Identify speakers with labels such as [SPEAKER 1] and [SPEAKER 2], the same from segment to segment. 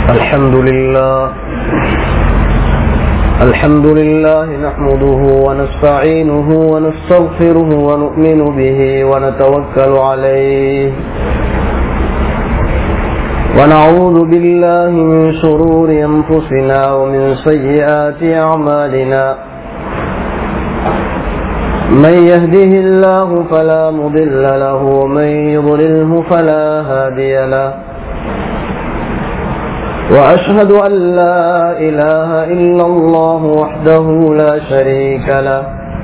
[SPEAKER 1] الحمد لله الحمد لله نحمده ونستعينه ونستغفره ونؤمن به ونتوكل عليه ونعوذ بالله من شرور أنفسنا ومن سيئات أعمالنا من يهده الله فلا مضل له ومن يضلله فلا هادي له وأشهد أن لا إله إلا الله وحده لا شريك له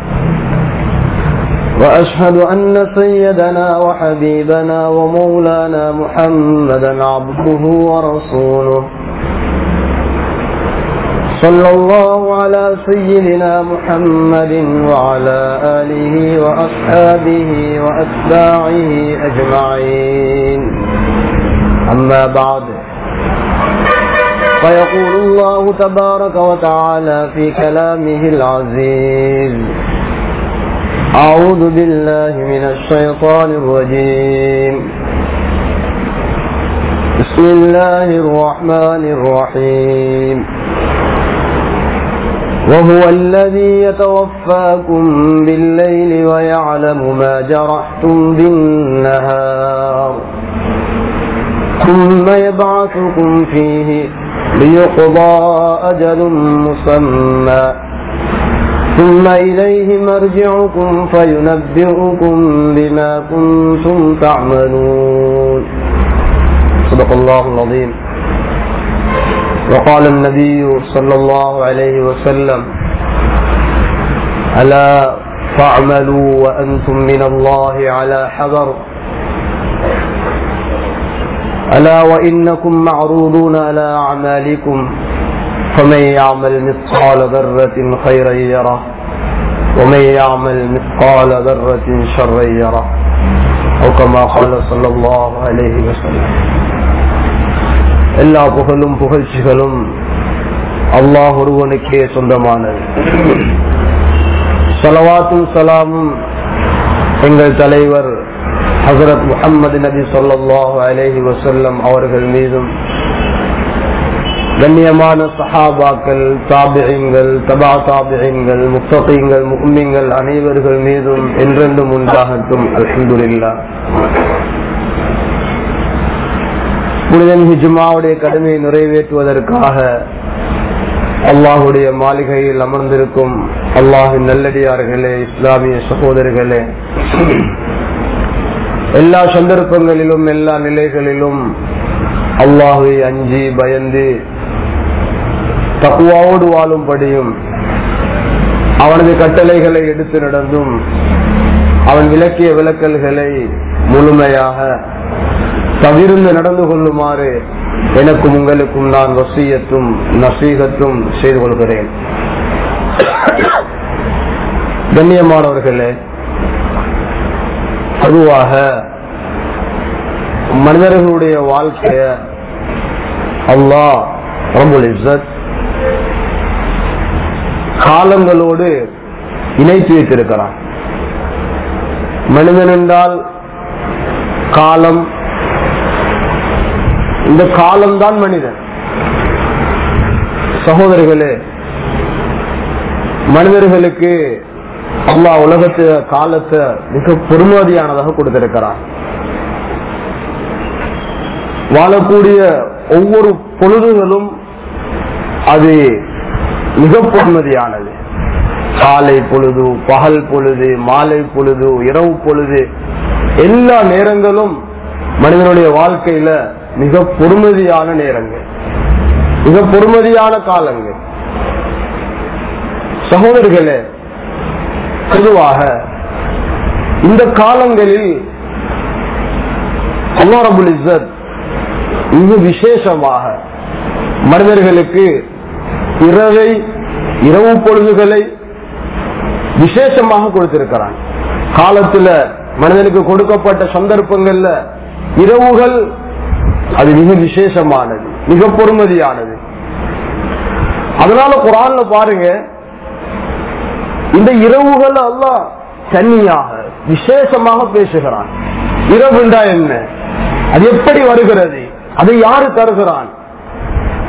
[SPEAKER 1] وأشهد أن سيدنا وحبيبنا ومولانا محمدا عبده ورسوله صلى الله على سيدنا محمد وعلى آله وأصحابه وأتباعه أجمعين أما بعد فيقول الله تبارك وتعالى في كلامه العزيز أعوذ بالله من الشيطان الرجيم بسم الله الرحمن الرحيم وهو الذي يتوفاكم بالليل ويعلم ما جرحتم بالنهار ثم يبعثكم فيه ليقضى أجل مسمى ثم إليه مرجعكم فينبئكم بما كنتم تعملون صدق الله العظيم وقال النبي صلى الله عليه وسلم ألا فاعملوا وأنتم من الله على حذر ألا وإنكم معروضون على أعمالكم فمن يعمل مثقال ذرة خيرا يره ومن يعمل مثقال ذرة شرا يره أو كما قال صلى الله عليه وسلم எல்லா புகழும் புகழ்ச்சிகளும் அல்லாஹ் ஒருவனுக்கே சொந்தமானது சலவாத்தும் சலாமும் எங்கள் தலைவர் ஹசரத் முகமது நபி சொல்லாஹு அலேஹி வசல்லம் அவர்கள் மீதும் கண்ணியமான சஹாபாக்கள் தாபியங்கள் தபா தாபியங்கள் முத்தகங்கள் முக்மிங்கள் அனைவர்கள் மீதும் என்றென்றும் உண்டாகட்டும் அல்ஹம்துல்லா புனிதன் ஹிஜுமாவுடைய கடமையை நிறைவேற்றுவதற்காக அல்லாஹுடைய மாளிகையில் அமர்ந்திருக்கும் அல்லாஹின் நல்லடியார்களே இஸ்லாமிய சகோதரர்களே எல்லா சந்தர்ப்பங்களிலும் எல்லா நிலைகளிலும் அல்லாஹை அஞ்சி பயந்து தக்குவாவோடு வாழும்படியும் அவனது கட்டளைகளை எடுத்து நடந்தும் அவன் விளக்கிய விளக்கல்களை முழுமையாக தவிர்ந்து நடந்து கொள்ளுமாறு எனக்கும் உங்களுக்கும் நான் வசியத்தும் நசீகத்தும் செய்து கொள்கிறேன் கண்ணியமானவர்களே பொதுவாக மனிதர்களுடைய வாழ்க்கைய அல்லாஹ் ரபுல் இஸ்ஸத் காலங்களோடு இணைத்து வைத்திருக்கிறான் மனிதன் என்றால் காலம் இந்த காலம்தான் மனிதன் சகோதரர்களே மனிதர்களுக்கு அல்லா உலகத்து காலத்தை மிக பொறுமதியானதாக கொடுத்திருக்கிறான் வாழக்கூடிய ஒவ்வொரு பொழுதுகளும் அது மிக பொறுமதியானது காலை பொழுது பகல் பொழுது மாலை பொழுது இரவு பொழுது எல்லா நேரங்களும் மனிதனுடைய வாழ்க்கையில மிக பொறுமதியான நேரங்கள் மிக பொறுமதியான காலங்கள் சகோதரர்களே பொதுவாக இந்த காலங்களில் அல்லாரபுல் இஸ்ஸத் மிக விசேஷமாக மனிதர்களுக்கு இரவை இரவு பொழுதுகளை விசேஷமாக கொடுத்திருக்கிறான் காலத்துல மனிதனுக்கு கொடுக்கப்பட்ட சந்தர்ப்பங்கள்ல இரவுகள் அது மிக விசேஷமானது மிக பொறுமதியானது அதனால குரான்ல பாருங்க இந்த இரவுகள் எல்லாம் தனியாக விசேஷமாக பேசுகிறான் இரவுண்டா என்ன அது எப்படி வருகிறது அதை யாரு தருகிறான்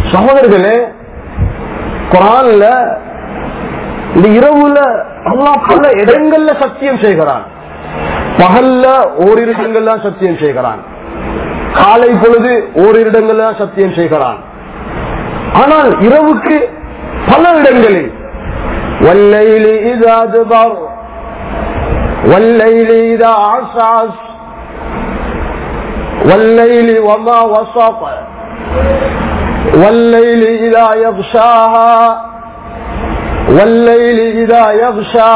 [SPEAKER 1] சகோதரர்களே குரான்ல இந்த இரவுல அல்லா பல இடங்கள்ல சத்தியம் செய்கிறான் பகல்ல ஓரிரு இடங்கள்ல சத்தியம் செய்கிறான் காலை பொழுது ஓரிரு இடங்கள்ல சத்தியம் செய்கிறான் ஆனால் இரவுக்கு பல இடங்களில் والليل إذا دبر والليل إذا عسعس والليل وما وسط والليل إذا يغشاها والليل إذا يغشى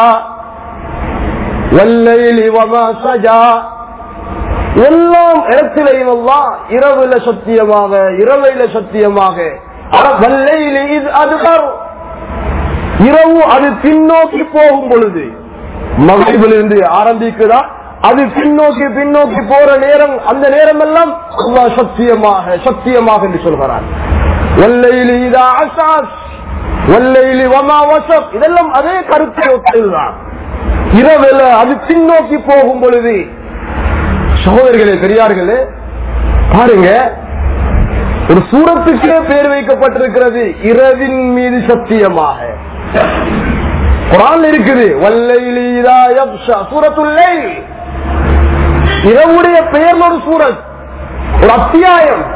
[SPEAKER 1] والليل وما سجى எல்லாம் இடத்திலையும் எல்லாம் இரவுல சத்தியமாக இரவையில சத்தியமாக வல்லையில இது அது இரவு அது பின்னோக்கி போகும் பொழுது மகிழ்விலிருந்து ஆரம்பிக்குதா அது பின்னோக்கி பின்னோக்கி போற நேரம் அந்த நேரம் எல்லாம் அல்லாஹ் சத்தியமாக சத்தியமாக என்று சொல்கிறான் வல்லையிலி இதா அசாஸ் வல்லையிலி வமா வசப் இதெல்லாம் அதே கருத்தை ஒத்ததுதான் இரவுல அது பின்னோக்கி போகும் பொழுது சகோதரர்களே பெரியார்களே பாருங்க ஒரு சூரத்துக்கே பேர் வைக்கப்பட்டிருக்கிறது இரவின் மீது சத்தியமாக குரான் இருக்குது வல்லைலி இதா யப்ஷா சூரத்துல்லை இரவுடைய பெயர்ல ஒரு சூரத் ஒரு அத்தியாயம்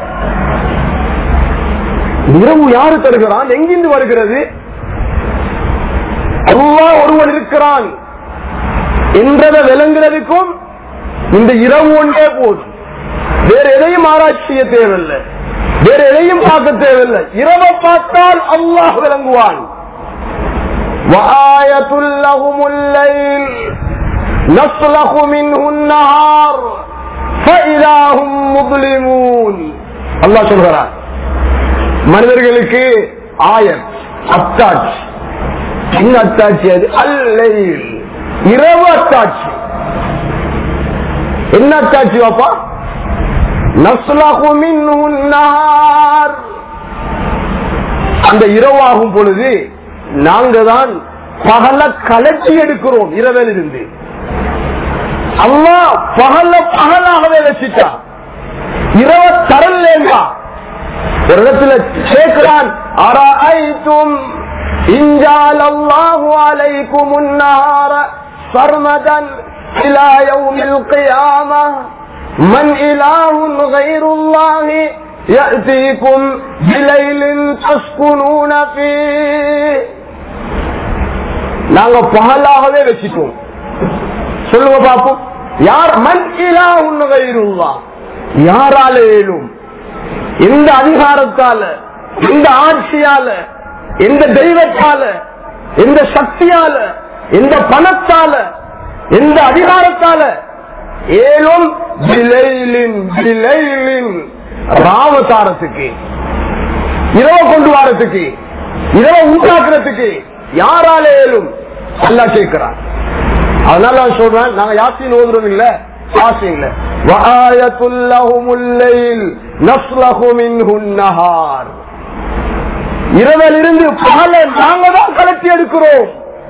[SPEAKER 1] இரவு யாரு தருகிறான் எங்கிருந்து வருகிறது அல்லாஹ் ஒருவன் இருக்கிறான் என்றதை விளங்குறதுக்கும் இந்த இரவு ஒன்றே போதும் வேற எதையும் ஆராய்ச்சி செய்ய தேவையில்லை வேற எதையும் பார்க்க தேவையில்லை இரவை பார்த்தால் அல்லாஹ் விளங்குவான் وآية لهم الليل نسلخ منه النهار فإذا هم مظلمون الله சொல்கிறார் மனிதர்களுக்கு ஆயர் அத்தாட்சி என்ன அத்தாட்சி அது அல்லையில் இரவு அத்தாட்சி என்ன அத்தாட்சி வாப்பா நஸ்லகு மின்ஹு النهار அந்த இரவாகும் பொழுது நாங்க தான் பகல கலட்டி எடுக்கிறோம் இரவில் இருந்து அல்லா பகல பகலாகவே வச்சுட்டா இரவ தரலேங்கா ஒரு இடத்துல கேட்கிறான் அரைத்தும் இஞ்சால் அல்லாஹு அலைக்கும் النهار سرمدا إلى يوم القيامة من إله غير الله يأتيكم بليل تسكنون فيه நாங்க பகலாகவே வச்சுட்டோம் சொல்லுங்க பாப்போம் யார் மண் இலா உண்ணுகைருவா யாரால ஏழும் எந்த அதிகாரத்தால எந்த ஆட்சியால எந்த தெய்வத்தால எந்த சக்தியால எந்த பணத்தால எந்த அதிகாரத்தால ஏழும் விலைலின் விலைலின் ராமதாரத்துக்கு இரவு கொண்டு வரத்துக்கு இரவு உண்டாக்குறதுக்கு யாரால ஏழும் அல்லா சேர்க்கிறான் அதனால நான் சொல்றேன் நாங்க யாசின் ஓதுறோம் இல்ல யாசின் இல்ல وآية لهم الليل نسلخ منه النهار இரவில் இருந்து பகல நாங்க தான் கலட்டி எடுக்கிறோம்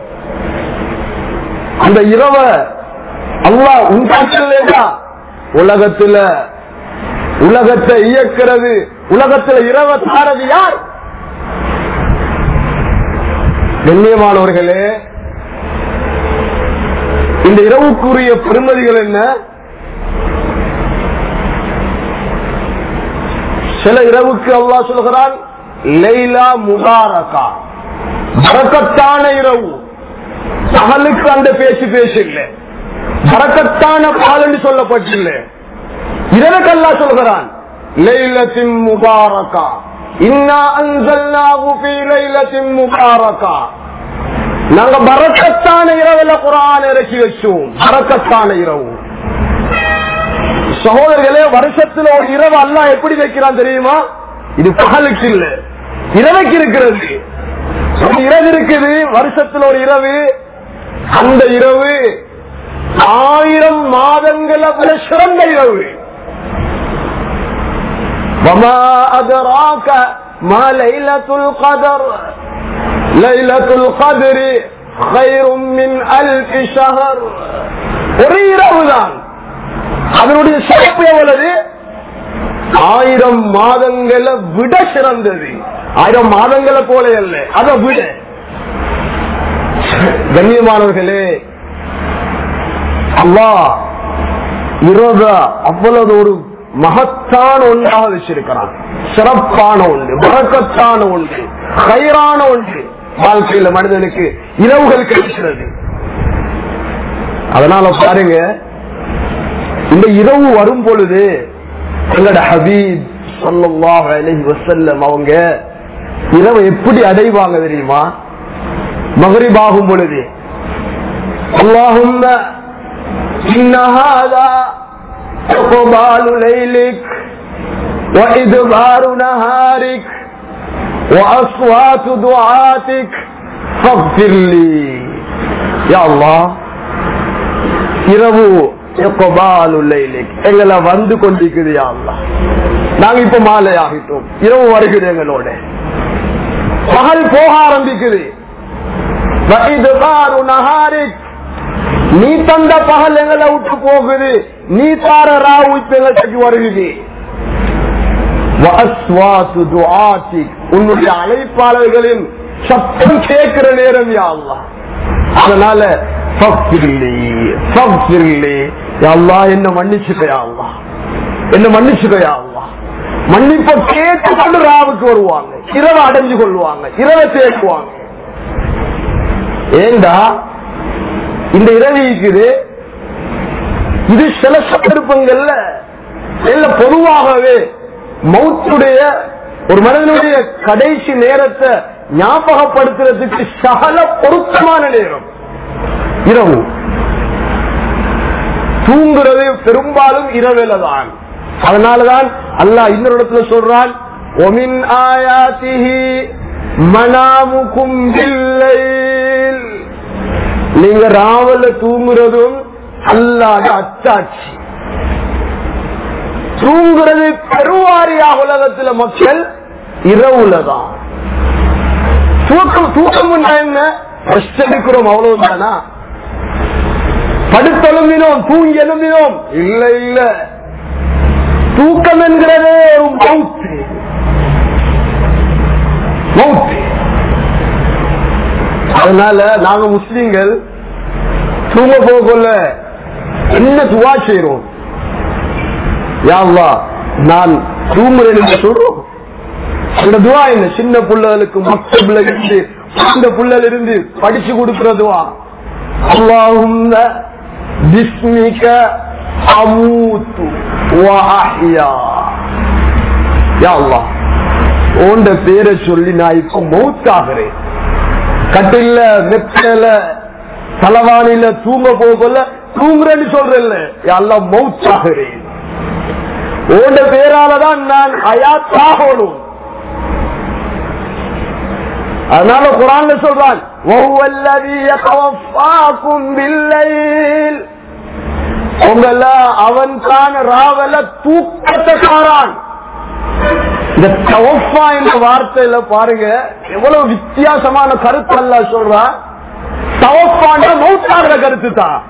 [SPEAKER 1] அந்த இரவ அல்லா உண்டாக்கலையா உலகத்துல உலகத்தை இயக்கிறது உலகத்துல இரவ தாரது யார் கண்ணியமானவர்களே இந்த இரவுக்குரிய பெருமதிகள் என்ன சில இரவுக்கு அல்லா சொல்கிறான் லைலா முபாரகா பறக்கத்தான இரவு பகலுக்கு அந்த பேச்சு பேச்சு இல்லை பறக்கத்தான பால் என்று சொல்லப்பட்டில்லை இரவுக்கு அல்லா சொல்கிறான் லைலத்தின் முபாரகா இன்னா அன்சல்னாஹு ஃபீ லைலத்தின் முபாரகா நாங்க பரக்கத்தான இரவுல குரான் இறக்கி வச்சோம் பரக்கத்தான இரவு சகோதரர்களே வருஷத்துல ஒரு இரவு அல்லா எப்படி வைக்கிறான் தெரியுமா இது பகலுக்கு இல்ல இரவுக்கு இருக்கிறது ஒரு இரவு இருக்குது வருஷத்துல ஒரு இரவு அந்த இரவு ஆயிரம் மாதங்களை விட சிறந்த இரவு وما أدراك ما ليلة القدر ليلة القدر خير من ألف شهر ஒரு இரவுதான் அதனுடைய சிறப்பு எவ்வளவு ஆயிரம் மாதங்களை விட சிறந்தது ஆயிரம் மாதங்களை போல அல்ல அதை விட கண்ணியமானவர்களே அல்லா இரவ அவ்வளவு ஒரு மகத்தான ஒன்றாக வச்சிருக்கிறான் சிறப்பான ஒன்று வழக்கத்தான ஒன்று கயிறான ஒன்று வாழ்க்கையில மனிதனுக்கு இரவுகள் கிடைக்கிறது அதனால பாருங்க இந்த இரவு வரும் பொழுது எங்களோட ஹபீப் சொல்லல்லாஹ் அலைஹி வஸல்லம் அவங்க இரவு எப்படி அடைவாங்க தெரியுமா மகரிப் ஆகும் பொழுது اللهم إن هذا إقبال ليلك وإدبار نهارك وأصوات دعاتك فاغفر لي يا الله இரவு எங்களை வந்து கொண்டிருக்குது யா அல்லாஹ் நாங்க இப்ப மாலை ஆகிட்டோம் இரவு வருகிறது எங்களோட பகல் போக ஆரம்பிக்குது وإدبار نهارك நீ தந்த பகல் எங்களை விட்டு போகுது நீ தார ராவு இப்ப எங்களுக்கு வருகுது வஅஸ்வாத்து துஆத்திக். உன்னுடைய அழைப்பாளர்களின் சத்தம் கேட்கிற நேரம் யா அல்லாஹ். அதனால ஃபக்ஃபிர்லி, ஃபக்ஃபிர்லி. யா அல்லாஹ், என்ன மன்னிச்சுக்கயா அல்லா என்ன மன்னிச்சுக்கயா அல்லா மன்னிப்ப கேட்டு கொண்டு ராவுக்கு வருவாங்க இரவை அடைஞ்சு கொள்வாங்க இரவை சேர்க்குவாங்க ஏண்டா இந்த இரவு இருக்குது இது சில சந்தர்ப்பங்கள்ல இல்ல பொதுவாகவே மௌத்துடைய ஒரு மனிதனுடைய கடைசி நேரத்தை ஞாபகப்படுத்துறதுக்கு சகல பொருத்தமான நேரம் இரவு தூங்குறது பெரும்பாலும் இரவில தான் அதனாலதான் அல்லாஹ் இன்னொரு இடத்துல சொல்றான் ஒமின் ஆயாத்திஹி மனாமுக்கும் பில்லைல் நீங்க ராவல தூங்குறதும் அல்லாத அச்சாட்சி தூங்குறது பெருவாரியாக உலகத்துல மக்கள் இரவுலதான் தூக்கம் தூக்கம் என்ன ரெஸ்ட் எடுக்கிறோம் அவ்வளவுதானா படுத்தெழும்பினோம் தூங்கி எழும்பினோம் இல்ல இல்ல தூக்கம் என்கிறதே ஒரு மவுத்து மவுத்து அதனால நாங்க முஸ்லீம்கள் தூங்க போகல என்ன துவா செய்யறோம் யாவா நான் தூங்குறேன் என்று சொல்றோம் அந்த துவா என்ன சின்ன புள்ளகளுக்கு மக்தப்ல இருந்து அந்த புள்ளல இருந்து படிச்சு கொடுக்கிற துவா அல்லாஹும் பிஸ்மிக அமூத்து வஅஹ்யா யா அல்லாஹ் உண்ட பேரை சொல்லி நான் இப்ப மௌத்தாகிறேன் கட்டில மெத்தல தலவாணியில தூங்க போகல தூங்குறேன்னு சொல்றேன்ல எல்லாம் மௌத்தாகிறேன் உண்ட பேராலதான் நான் அயாத்தாகணும் அதனால குரான்ல சொல்றான் وَهُوَ الَّذِي يَتَوَفَّاكُمْ بِاللَّيْلِ உங்கள அவன் தான் ராவல தூக்கத்தக்காரான் இந்த தவஃபா என்ற வார்த்தையில பாருங்க எவ்வளவு வித்தியாசமான கருத்து அல்ல சொல்றா தவஃபான்ற மௌத்தாகிற கருத்து தான்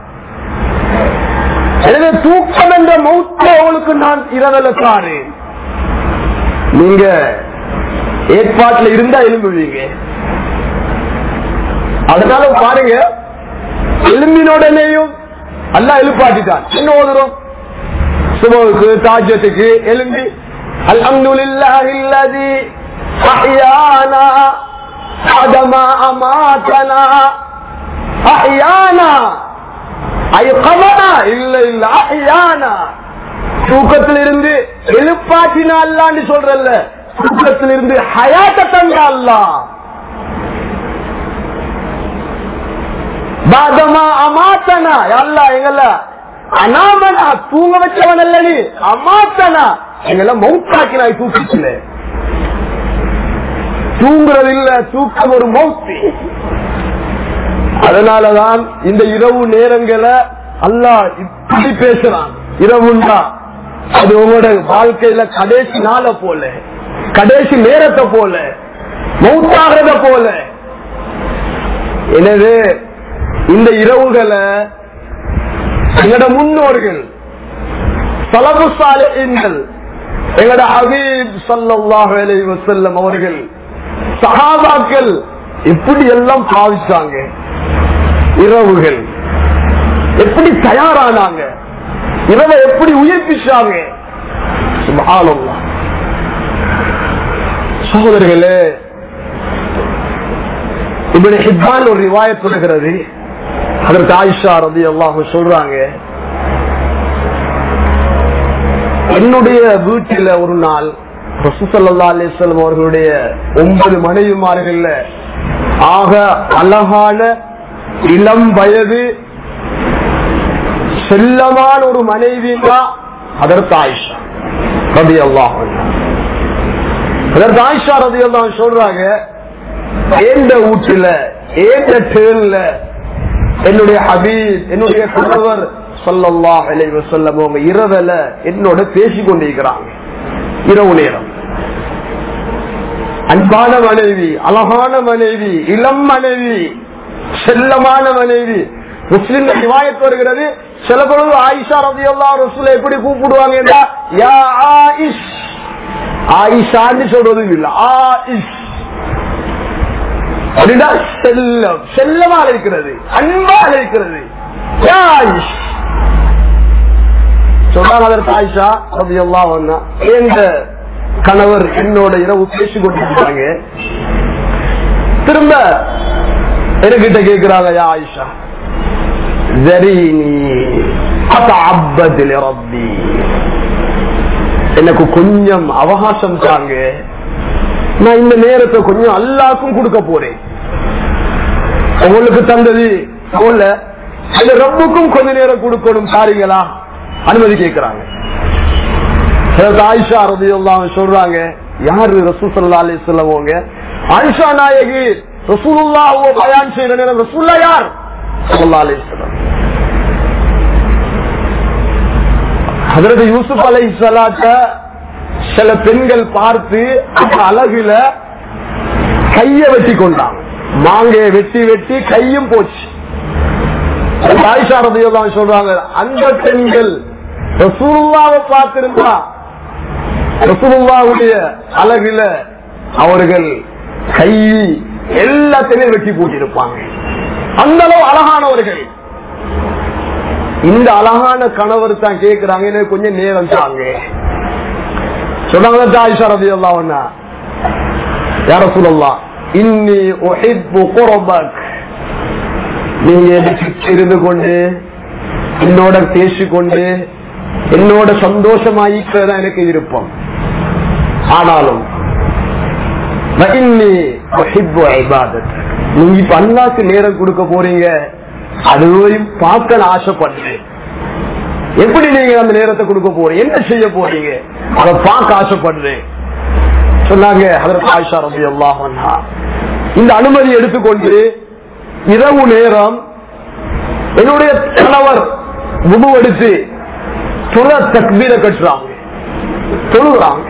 [SPEAKER 1] எனவே தூக்கம் என்ற மௌத்த அவளுக்கு நான் இரவல தாரேன் நீங்க ஏற்பாட்டுல இருந்தா எலும்புவீங்க அதனால பாருங்க எலும்பினுடனேயும் அல்ல எழுப்பாட்டிட்டான் என்ன ஓதுறோம் சுபவுக்கு தாஜத்துக்கு எலும்பி அல்ஹம்துலில்லாஹில்லதி அஹ்யானா அதமா அமாத்தனா அஹ்யானா ஐகமனா இல்ல இல்ல அஹ்யானா தூக்கத்திலிருந்து எழுப்பாட்டினா அல்லான்னு சொல்றல்ல தூக்கத்திலிருந்து ஹயாத்த தந்தா அல்லா பாதமா அமாத்தனா அல்லா எங்கள அனாமனா தூங்க வச்சவன் அல்ல நீ அமாத்தனா எங்களை மவுத்தாக்கினாய் தூக்கத்துல தூங்குறது இல்ல தூக்கம் ஒரு மௌத்தி அதனாலதான் இந்த இரவு நேரங்களை அல்லாஹ் இப்படி பேசுறான் இரவுண்டா அது உங்களோட வாழ்க்கையில கடைசி நாள போல கடைசி நேரத்தை போல மௌத்தாகிறத போல எனவே இந்த இரவுகளை எங்கட முன்னோர்கள் சலபு சாலைகள் எங்கட ஹபீப் சல்லாஹ் அலைஹி வஸல்லம் அவர்கள் சகாபாக்கள் எப்படி எல்லாம் பாவிச்சாங்க இரவுகள் எப்படி தயாரானாங்க இரவை எப்படி உயிர்ப்பிச்சாங்க சுப்ஹானல்லாஹ். சகோதரர்களே இப்படி ஹிப்பான் ஒரு ரிவாயத் சொல்லுகிறது அதற்கு ஆயிஷா ரதி அல்லாஹ் சொல்றாங்க என்னுடைய வீட்டில ஒரு நாள் ரசூசல்லா அலிஸ்லாம் அவர்களுடைய ஒன்பது மனைவிமார்கள்ல ஆக அழகான இளம் வயது செல்லமான ஒரு மனைவி தான் அதற்கு ஆயிஷா ரதி அல்லாஹ் அதற்கு ஆயிஷா ரதி அல்லாஹ் சொல்றாங்க ஏந்த வீட்டுல ஏந்த டேர்ல என்னுடைய ஹபீப் என்னுடைய கணவர் சொல்லல்லாஹ் அலைஹி வஸல்லம் அவங்க இரவல என்னோட பேசிக் கொண்டிருக்கிறாங்க இரவு நேரம் அன்பான மனைவி அழகான மனைவி இளம் மனைவி செல்லமான மனைவி முஸ்லிம் ரிவாயத் வருகிறது சில பொழுது ஆயிஷா ரதி அல்லா ரசூலை எப்படி கூப்பிடுவாங்க என்றா, யா ஆயிஷ் ஆயிஷான்னு சொல்றது இல்ல ஆயிஷ் அப்படின்னா செல்லம் செல்லமா இருக்கிறது அன்பா இருக்கிறது யா ஆயிஷ் சொன்னாங்க அதற்கு ஆயிஷா ரதி அல்லா எந்த கணவர் என்னோட இரவு பேசிக் கொண்டிருக்காங்க திரும்ப என்கிட்ட கேக்குறாங்க யா ஆயிஷா ذريني أتعبد لربي எனக்கு கொஞ்சம் அவகாசம் தாங்க நான் இந்த நேரத்தை கொஞ்சம் அல்லாக்கும் கொடுக்க போறேன் உங்களுக்கு தந்தது போல அந்த ரப்புக்கும் கொஞ்ச நேரம் கொடுக்கணும் சாரிங்களா அனுமதி கேட்கிறாங்க அதற்கு ஆயிஷா ரதியுல்லாம் சொல்றாங்க யாரு ரசூசல்லா அலி சொல்லவங்க ஆயிஷா நாயகி ரசூலுல்லா பயான் செய்யற நேரம் ரசூல்லா யார் சல்லா அலி அதற்கு யூசுப் அலை சலாத்த சில பெண்கள் பார்த்து அந்த அழகுல கைய வெட்டி கொண்டாங்க மாங்கைய வெட்டி வெட்டி கையும் போச்சு தாய்சாரதையெல்லாம் சொல்றாங்க அந்த பெண்கள் ரசூலுல்லாவை பார்த்திருந்தா ரசூலுல்லாவுடைய அழகுல அவர்கள் கை எல்லாத்தையும் வெட்டி போட்டிருப்பாங்க அந்த அளவு அழகானவர்கள் இந்த அழகான கணவர் தான் கேட்கிறாங்க எனக்கு கொஞ்சம் நேரம் தாங்க சொன்னாங்க ஆயிஷா ரதி எல்லாம் யார சொல்லலாம் இன்னி உஹிப்பு குரபக் நீங்க எனக்கு இருந்து கொண்டு என்னோட பேசிக்கொண்டு என்னோட சந்தோஷமாயிக்கிறதா எனக்கு விருப்பம் ஆனாலும் வஇன்னி உஹிப்பு இபாதத். நீங்க இப்ப அல்லாக்கு நேரம் கொடுக்க போறீங்க அதுவையும் பார்க்க நான் ஆசைப்படுறேன் எப்படி நீங்க அந்த நேரத்தை கொடுக்க போறீங்க என்ன செய்ய போறீங்க அதை பார்க்க ஆசைப்படுறேன் சொன்னாங்க அதற்கு ஆயிஷா ரபி அல்லாஹ் இந்த அனுமதி எடுத்துக்கொண்டு இரவு நேரம் என்னுடைய கணவர் முது எடுத்து துற தக்பீர கட்டுறாங்க தொழுகிறாங்க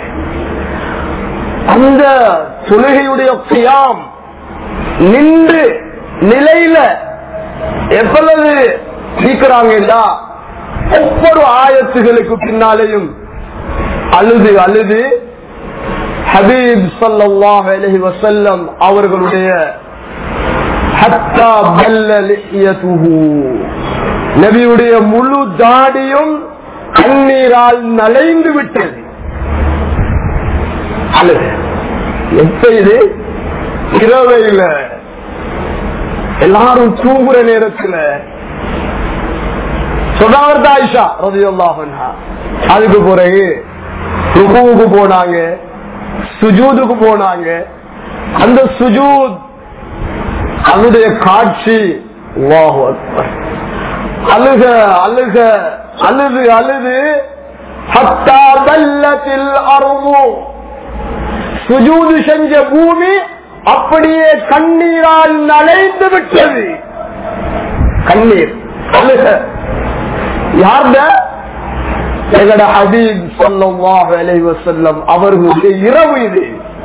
[SPEAKER 1] அந்த தொழுகையுடைய கியாம் நின்று நிலையில எவ்வளவு நீக்கிறாங்கன்னா ஒவ்வொரு ஆயத்துகளுக்கு பின்னாலேயும் அழுது அழுது ஹபீப் சல்லாஹ் அலஹி வசல்லம் அவர்களுடைய ஹத்தா பல்ல லிஹ்யதுஹு. நபியுடைய முழு தாடியும் கண்ணீரால் நலைந்து விட்டது அழுது எப்ப இது இரவையில எல்லாரும் தூங்குற நேரத்துல சொன்னாங்க ஆயிஷா ரதியல்லாஹு அன்ஹா. அதுக்கு பிறகு ருக்குவுக்கு போனாங்க சுஜூதுக்கு போனாங்க அந்த சுஜூத் அதனுடைய காட்சி அல்லாஹு அக்பர். அழுக அழுக அழுது அழுது ஹத்தா பல்லத்தில் அருமோ சுஜூது செஞ்ச பூமி அப்படியே கண்ணீரால் நனைந்து விட்டது கண்ணீர் அழுக யார்த எங்கட ஹபீப் ஸல்லல்லாஹு அலைஹி வஸல்லம் அவர்களுடைய இரவு இது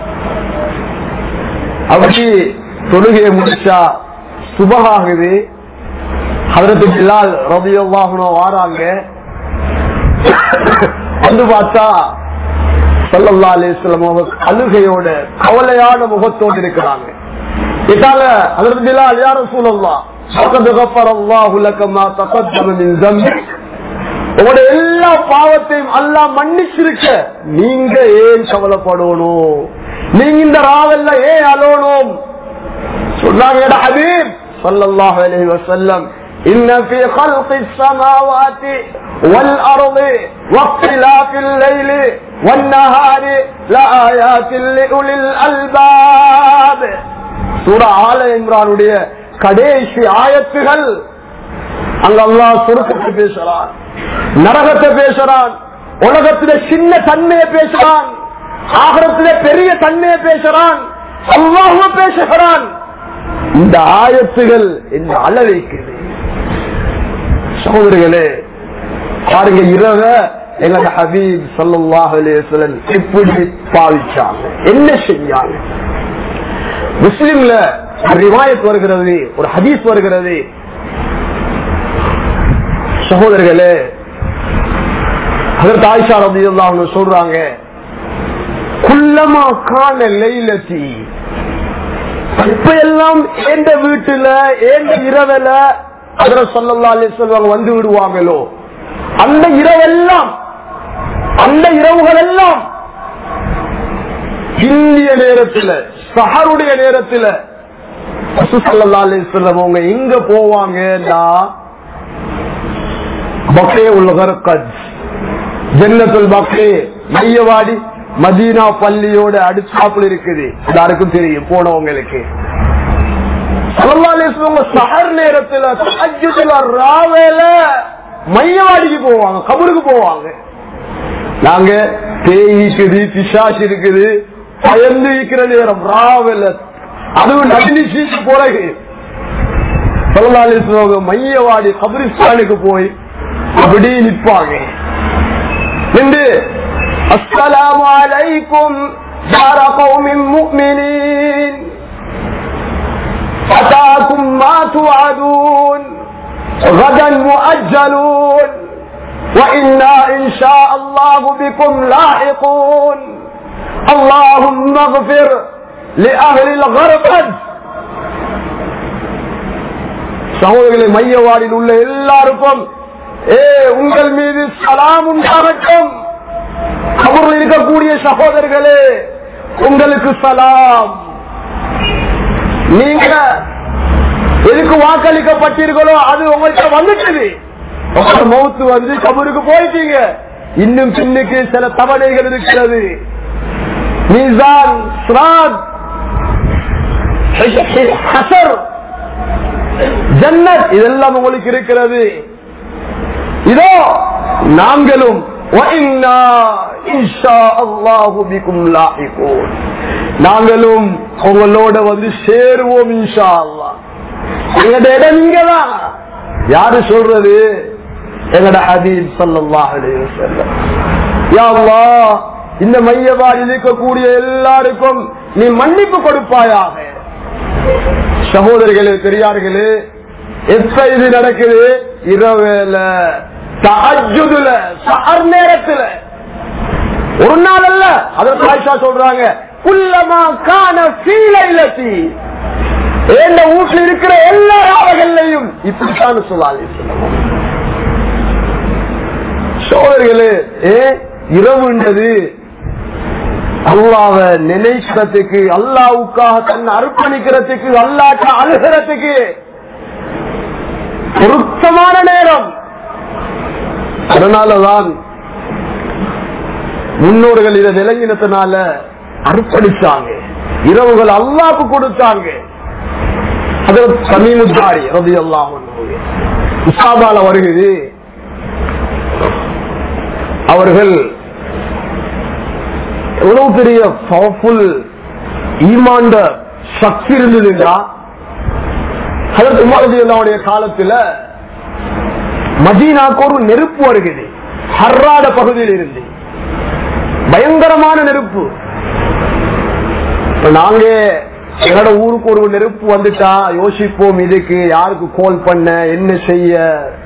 [SPEAKER 1] அப்படி தொழுகையை முடிச்சா சுபகாகுது ஹதரத்து பிலால் ரதியல்லாஹு வாராங்க வந்து பார்த்தா சல்லல்லா அலிஸ்லாம் அவங்க அழுகையோட கவலையான முகத்தோடு இருக்கிறாங்க இதால அதற்கு பிலால் யாரும் சூழல்லாம் فقد غفر الله لك ما تقدم من ذنبك உங்களுடைய எல்லா பாவத்தையும் அல்லாஹ் மன்னிச்சிருக்க நீங்க ஏன் கவலைப்படணும் நீங்க இந்த ராவல்ல ஏன் அலோணும் சொன்னாங்க எடா ஹபீப் ஸல்லல்லாஹு அலைஹி வஸல்லம் إن في خلق السماوات والأرض واختلاف الليل والنهار لآيات لأولي الألباب சூரா ஆல இம்ரானுடைய கடைசி ஆயத்துகள் அங்க அல்லாஹ் சுருக்கத்தை பேசுறான் நரகத்தை பேசுறான் உலகத்தில சின்ன தன்மையை பேசுறான் ஆகரத்தில பெரிய தன்மையை பேசுறான் அல்லாஹ் பேசுகிறான் இந்த ஆயத்துகள் என்ன அழ வைக்குது சகோதரிகளே பாருங்க இரவ எங்களோட ஹபீப் சல்லாஹ் அலேஸ்வரன் எப்படி பாவிச்சாங்க என்ன செஞ்சாங்க முஸ்லிம்ல ஒரு ரிவாயத் வருகிறது ஒரு ஹதீஸ் வருகிறது சகோதரர்களே அதற்கு ஆயிஷா ரபி சொல்றாங்க குள்ளமா காண லைலத்தி இப்ப எல்லாம் ஏண்ட வீட்டுல ஏண்ட இரவல அதுல சொல்லல்லா சொல்லுவாங்க வந்து விடுவாங்களோ அந்த இரவெல்லாம் அந்த இரவுகள் எல்லாம் இந்திய நேரத்துல சஹருடைய நேரத்துல சொல்லுவாங்க எங்க போவாங்கன்னா பக்கே உலகர் ஜன்னத்துல் பக்கே மையவாடி மதீனா பள்ளியோட அடுத்தாப்புல இருக்குது எல்லாருக்கும் தெரியும் போனவங்களுக்கு சஹர் நேரத்துல தஹஜ்ஜுதுல ராவேல மையவாடிக்கு போவாங்க கபருக்கு போவாங்க நாங்க பேய் இருக்குது பிசாசு இருக்குது பயந்து இருக்கிற நேரம் ராவல அதுவும் நடினிச்சு பிறகு சொல்லலாலேசுவாங்க மையவாடி கபிரிஸ்தானுக்கு போய் அப்படி நிற்பாங்க நின்று السلام عليكم دار قوم مؤمنين أتاكم ما توعدون غدا مؤجلون وإنا إن شاء الله بكم لاحقون اللهم اغفر لأهل الغرقد சகோதரர்களை மையவாடில் உள்ள எல்லாருக்கும் ஏ உங்கள் மீது சலாம் உண்டாகட்டும் கபூரில் இருக்கக்கூடிய சகோதரர்களே உங்களுக்கு சலாம் நீங்க எதுக்கு வாக்களிக்கப்பட்டீர்களோ அது உங்கள்கிட்ட வந்துட்டது உங்க மௌத்து வந்து கபூருக்கு போயிட்டீங்க இன்னும் பின்னுக்கு சில தவணைகள் இருக்கிறது மீசான் ஸ்ராத் ஹசர் ஜன்னத் இதெல்லாம் உங்களுக்கு இருக்கிறது இதோ நாங்களும் நாங்களும் உங்களோட வந்து சேருவோம் இன்ஷா அல்லா எங்கட இடம் இங்கதான் யாரு சொல்றது எங்கட ஹபீப் சல்லாஹ் இந்த மையவாடில் இருக்கக்கூடிய எல்லாருக்கும் நீ மன்னிப்பு கொடுப்பாயாக சகோதரிகளே பெரியார்களே எப்ப இது நடக்குது இரவேல தஹஜுதுல சஹர் நேரத்துல ஒரு நாள் அல்ல அதற்கு ஆயிஷா சொல்றாங்க குல்லமா காண சீலைலத்தி ஏண்ட வீட்டில் இருக்கிற எல்லா ராவகள்லையும் இப்படித்தான் சொல்லாது சோழர்களே ஏ இரவுன்றது அல்லாவ நினைக்கிறதுக்கு அல்லாவுக்காக தன்னை அர்ப்பணிக்கிறதுக்கு அல்லாட்ட அழுகிறதுக்கு பொருத்தமான நேரம் அதனாலதான் முன்னோர்கள் இதை விளங்கினத்தினால அர்ப்பணிச்சாங்க இரவுகள் அல்லாக்கு கொடுத்தாங்க அது சமீமுத்தாரி ரவி அல்லாம் இசாபால வருகிறது அவர்கள் எவ்வளவு பெரிய பவர்ஃபுல் ஈமாண்ட சக்தி இருந்ததுன்னா அதற்கு உமாரதியுடைய காலத்துல மதீனாக்கு ஒரு நெருப்பு வருகிறது ஹர்ராட பகுதியில் இருந்து பயங்கரமான நெருப்பு நாங்க எங்களோட ஊருக்கு ஒரு நெருப்பு வந்துட்டா யோசிப்போம் இதுக்கு யாருக்கு கோல் பண்ண என்ன செய்ய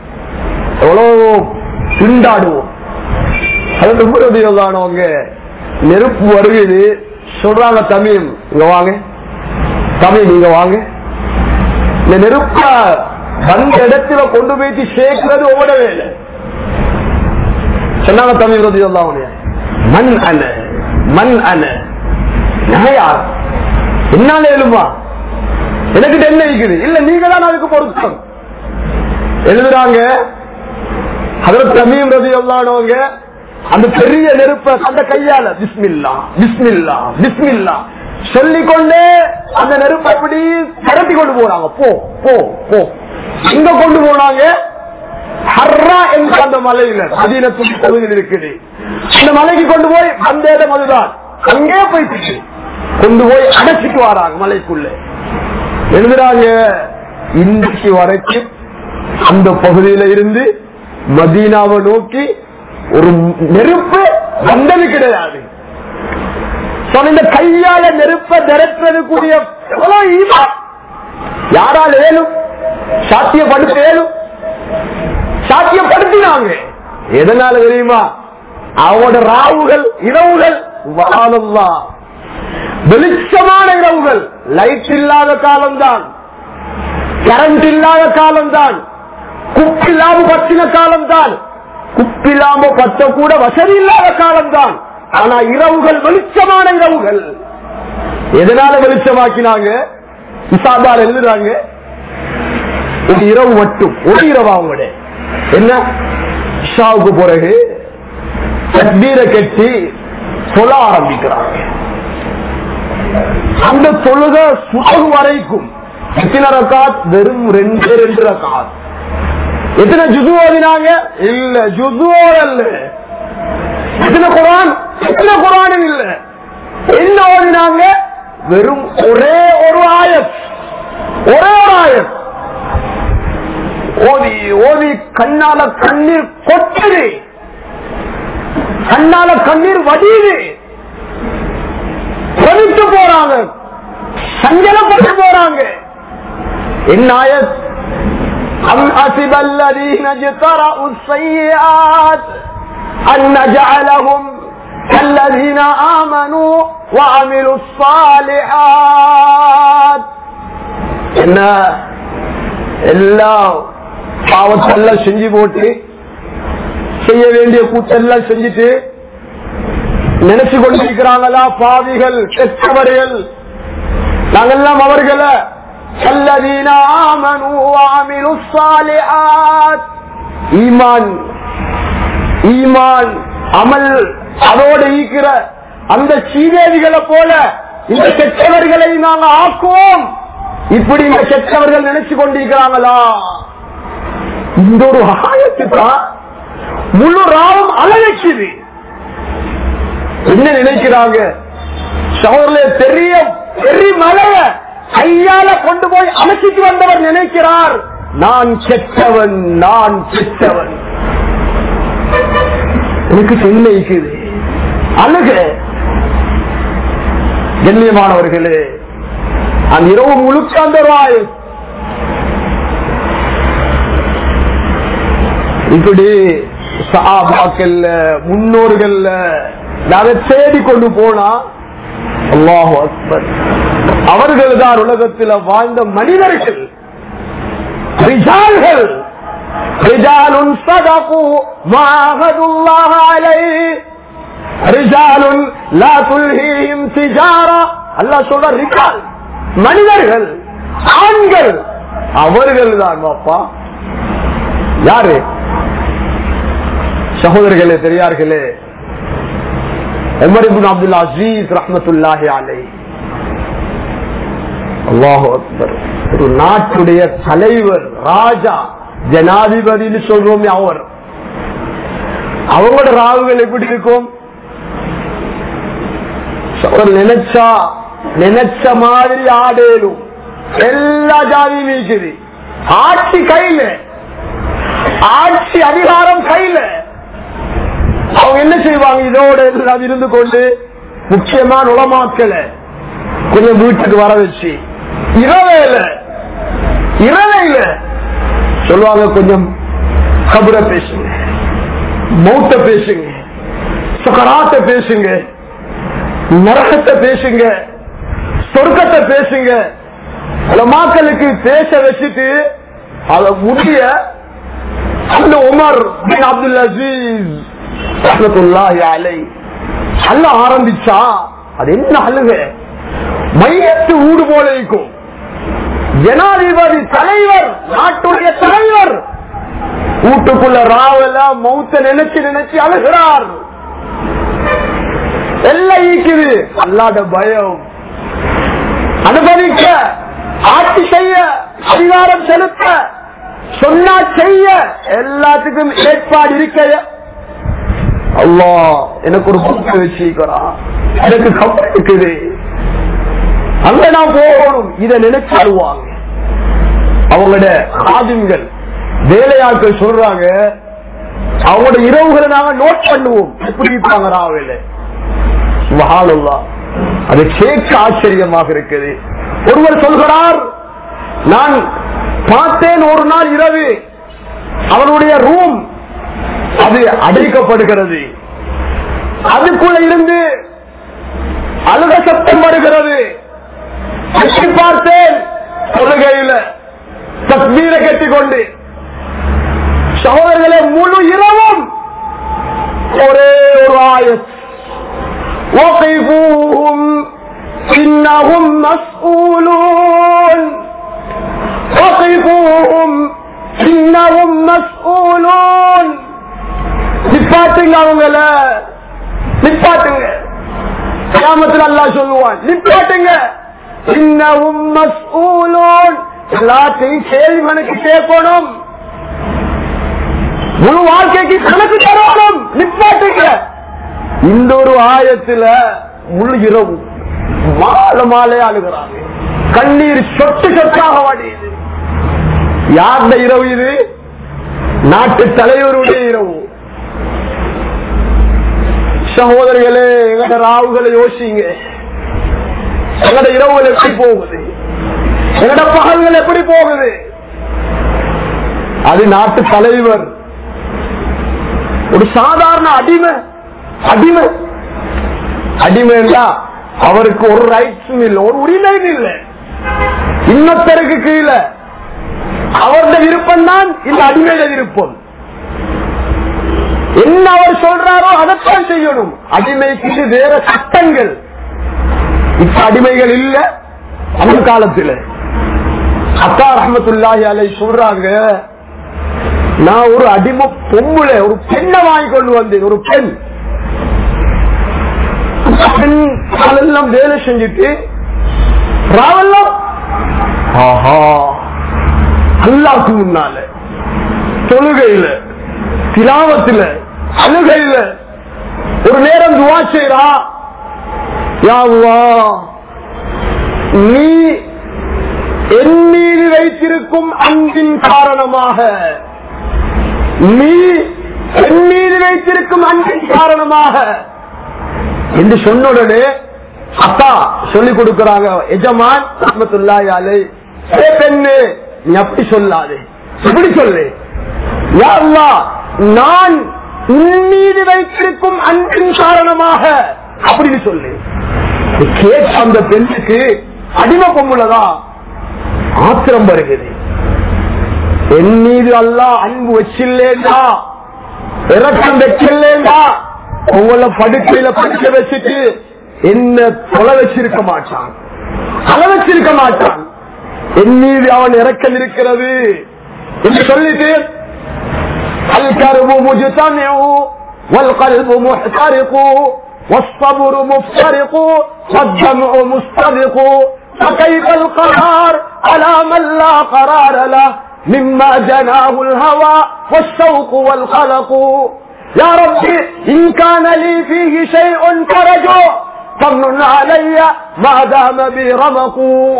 [SPEAKER 1] எவ்வளவு திண்டாடுவோம் அது உபரதியானவங்க நெருப்பு வருகிறது சொல்றாங்க தமிழ் இங்க வாங்க தமிழ் நீங்க வாங்க இந்த நெருப்ப வந்த இடத்துல கொண்டு போயிட்டு சேர்க்கிறது ஒவ்வொரு வேலை சொன்னாங்க தமிழ் ரதி மண் அன மண் அன நான் யார் என்னால எழுமா எனக்கு என்ன இருக்குது இல்ல நீங்க தான் அதுக்கு பொருத்தம் எழுதுறாங்க அதற்கு தமிழ் ரதி எல்லானவங்க அந்த பெரிய நெருப்ப அந்த கையால பிஸ்மில்லா பிஸ்மில்லா பிஸ்மில்லா சொல்லிக்கொண்டே அந்த நெருப்பை அப்படி திரட்டி கொண்டு போறாங்க போ போ போ எங்க கொண்டு போனாங்க ஹர்ரா என்ற அந்த மலையில மதீனத்துள் பகுதியில் இருக்குது அந்த மலைக்கு கொண்டு போய் அந்த இடம் அதுதான் அங்கே போயிட்டு கொண்டு போய் அடைச்சிட்டு வராங்க மலைக்குள்ள எழுதுறாங்க இன்றைக்கு வரைக்கும் அந்த பகுதியில இருந்து மதீனாவை நோக்கி ஒரு நெருப்பு வந்தது கிடையாது So, இந்த கையால நெருப்ப நிரப்புறது கூடிய எவ்வளவு ஈமா யாரால் ஏலும் சாத்தியப்படுத்த ஏலும் சாத்தியப்படுத்தினாங்க எதனால தெரியுமா அவங்களோட ராவுகள் இரவுகள் வாழல்லா வெளிச்சமான இரவுகள் லைட் இல்லாத காலம்தான் கரண்ட் இல்லாத காலம்தான் குப்பில்லாம பற்றின காலம்தான் குப்பில்லாம பற்ற கூட வசதி இல்லாத காலம்தான் ஆனா இரவுகள் வெளிச்சமான இரவுகள் எதனால வெளிச்சமாக்கினாங்க இசாபால் எழுதுறாங்க ஒரு இரவு மட்டும் ஒரு இரவு அவங்களோட என்ன இஷாவுக்கு பிறகு தக்பீரை கட்டி சொல்ல ஆரம்பிக்கிறாங்க அந்த தொழுக சுடகு வரைக்கும் எத்தனை ரக்காத் வெறும் ரெண்டு ரெண்டு ரக்காத் எத்தனை ஜுது ஓதினாங்க இல்ல ஜுது அல்ல எத்தனை குரான் எத்தனை குரானும் இல்ல என்ன ஓதினாங்க வெறும் ஒரே ஒரு ஆயத் ஒரே ஒரு ஆயத் ஓதி ஓதி கண்ணால கண்ணீர் கொட்டுது கண்ணால கண்ணீர் வடியுது கொதித்து போறாங்க சஞ்சலப்பட்டு போறாங்க என்ன ஆயத் أم حسب الذين اجترأوا السيئات أن نجعلهم كالذين آمنوا وعملوا الصالحات என்ன எல்லா பாவத்தெல்லாம் செஞ்சு போட்டு செய்ய வேண்டிய கூட்டெல்லாம் செஞ்சுட்டு நினைச்சு கொண்டிருக்கிறாங்களா பாவிகள் கெட்டவர்கள் நாங்கெல்லாம் அவர்களை الذين آمنوا وعملوا الصالحات ஈமான் ஈமான் அமல் அதோடு ஈக்கிற அந்த சீதேவிகளை போல இந்த கெட்டவர்களை நாங்க ஆக்குவோம் இப்படி இந்த கெட்டவர்கள் நினைச்சு கொண்டிருக்கிறாங்களா இந்த ஒரு ஆயத்து தான் முழு ராவும் அழகுது என்ன நினைக்கிறாங்க சகோதரே பெரிய பெரிய மலைய கையால கொண்டு போய் அமைச்சிட்டு வந்தவர் நினைக்கிறார் நான் கெட்டவன் நான் கெட்டவன் எனக்கு சென்னைக்குது அழுக கண்ணியமானவர்களே அந்த இரவு முழுக்க அந்த வாய் இப்படி சஹாபாக்கள்ல முன்னோர்கள்ல அதை தேடி கொண்டு போனா அல்லாஹு அக்பர் அவர்கள் தான் உலகத்தில் வாழ்ந்த மனிதர்கள் ரிஜால்கள் رجال صدقوا ما عاهدوا الله عليه رجال لا تلهيهم تجارة அல்லாஹ் சொல்ற ரிஜால் மனிதர்கள் ஆண்கள் அவர்கள் தான் பாப்பா யாரு சகோதரர்களே பெரியார்களே உமர் இப்னு அப்துல் அசீஸ் ரஹ்மத்துல்லாஹி அலை அல்லாஹு அக்பர் ஒரு நாட்டுடைய தலைவர் ராஜா ஜனாதிபதினு சொல்றோம் அவர் அவங்களோட ராவுகள் எப்படி இருக்கும் அவர் நினைச்சா நினைச்ச மாதிரி ஆடேலும் எல்லா ஜாதியும் இருக்குது ஆட்சி கையில ஆட்சி அதிகாரம் கையில அவங்க என்ன செய்வாங்க இதோட எல்லாம் இருந்து கொண்டு முக்கியமான உளமாக்கல கொஞ்சம் வீட்டுக்கு வர வச்சு இரவேல இரவையில சொல்லுவாங்க கொஞ்சம் கபுர பேசுங்க மௌத்த பேசுங்க சுகராத்த பேசுங்க நரகத்தை பேசுங்க சொர்க்கத்தை பேசுங்க மக்களுக்கு பேச வச்சுட்டு அத முடிய அந்த உமர் பின் அப்துல் அசீஸ் ரஹ்மத்துல்லாஹி அலைஹ் அள்ள ஆரம்பிச்சா அது என்ன அழுக மையத்து ஊடு போல இருக்கும் ஜனாதிபதி தலைவர் நாட்டுடைய தலைவர் வீட்டுக்குள்ள ராவல மௌத்த நினைச்சு நினைச்சு அழுகிறார் எல்லாம் ஈக்குது அல்லாத பயம் அனுபவிக்க ஆட்சி செய்ய அதிகாரம் செலுத்த சொன்னா செய்ய எல்லாத்துக்கும் ஏற்பாடு இருக்க அல்லா எனக்கு ஒரு புக்கு வச்சிருக்கிறான் எனக்கு கப்பல் இருக்குது அங்க நான் போகணும் இதை நினைச்சு அழுவாங்க அவங்களோட ஆதிங்கள் வேலையாட்கள் சொல்றாங்க அவங்களோட இரவுகளை நாங்க நோட் பண்ணுவோம் எப்படி இருப்பாங்க ராவில சுபஹானல்லா. அது கேட்க ஆச்சரியமாக இருக்குது ஒருவர் சொல்கிறார் நான் பார்த்தேன் ஒரு நாள் இரவு அவனுடைய ரூம் அது அடைக்கப்படுகிறது அதுக்குள்ள இருந்து அழுக சத்தம் வருகிறது எட்டி பார்த்தேன் தொழுகையில தஸ்மீரை கட்டிக்கொண்டு சகோதரர்களே முழு இரவும் ஒரே ஒரு ஆயத் وقفوهم إنهم مسؤولون وقفوهم إنهم مسؤولون நிப்பாட்டுங்க அவங்கள நிப்பாட்டுங்க கிராமத்தில் அல்லாஹ் சொல்லுவான் நிப்பாட்டுங்க இன்னவும் மஸ்ஊலூன் எல்லாத்தையும் கேள்வி கணக்கு கேட்கணும் முழு வாழ்க்கைக்கு கணக்கு தரணும் நிப்பாட்டுங்க இந்த ஒரு ஆயத்துல முழு இரவு மாலை மாலை அழுகிறாங்க கண்ணீர் சொட்டு சொட்டாக வடியுது யார்ந்த இரவு இது நாட்டு தலைவருடைய இரவு சகோதரர்களே எங்கட ராவுகளை யோசிங்க எங்கட இரவுகள் எப்படி போகுது எங்கட பகல்கள் எப்படி போகுது அது நாட்டு தலைவர் ஒரு சாதாரண அடிமை அடிமை அடிமைன்னா அவருக்கு ஒரு ரைட்ஸும் இல்லை ஒரு உரிமையும் இல்லை இன்னொருத்தருக்கு கீழே அவருடைய விருப்பம் தான் இந்த அடிமையில விருப்பம் என்ன அவர் சொல்றாரோ அதைத்தான் செய்யணும் அடிமைக்கு இது வேற சட்டங்கள் இப்ப அடிமைகள் இல்ல அந்த காலத்துல அக்கா ரஹமத்துல்லாஹி அலை சொல்றாங்க நான் ஒரு அடிமை பொம்புல ஒரு பெண்ணை வாங்கி கொண்டு வந்தேன் ஒரு பெண் பெண் காலெல்லாம் வேலை செஞ்சுட்டு ராவெல்லாம் ஆஹா அல்லாக்கு முன்னால தொழுகையில திலாவத்துல அழுகையில ஒரு நேரம் துவா செய்யறா யா அல்லாஹ், நீ என் மீது வைத்திருக்கும் அன்பின் காரணமாக நீ என் மீது வைத்திருக்கும் அன்பின் காரணமாக என்று சொன்ன உடனே அப்பா சொல்லிக் கொடுக்கிறாங்க எஜமான் ரஹ்மத்துல்லாஹி அலை ஏ பெண்ணு நீ அப்படி சொல்லாதே இப்படி சொல்லு யா அல்லாஹ், நான் உன் மீது வைத்திருக்கும் அன்பின் காரணமாக அப்படின்னு சொல்லு இது கேட்ட அந்த பெண்ணுக்கு அடிமை பொம்புலதான் ஆத்திரம் வருகிறது என் மீது அல்லா அன்பு வச்சில்லேண்டா இறக்கம் வைக்கலேண்டா உங்களை படுக்கையில படிக்க வச்சுட்டு என்ன தொலை வச்சிருக்க மாட்டான் அல வச்சிருக்க மாட்டான் என் மீது அவன் இறக்கம் இருக்கிறது என்று சொல்லிட்டு الكرب مجتمع والقلب محترق والصبر مفترق والدمع مستبق فكيف القرار على من لا قرار له مما جناه الهوى والشوق والقلق يا ربي إن كان لي فيه شيء فرجو فمن علي ما دام بي رمق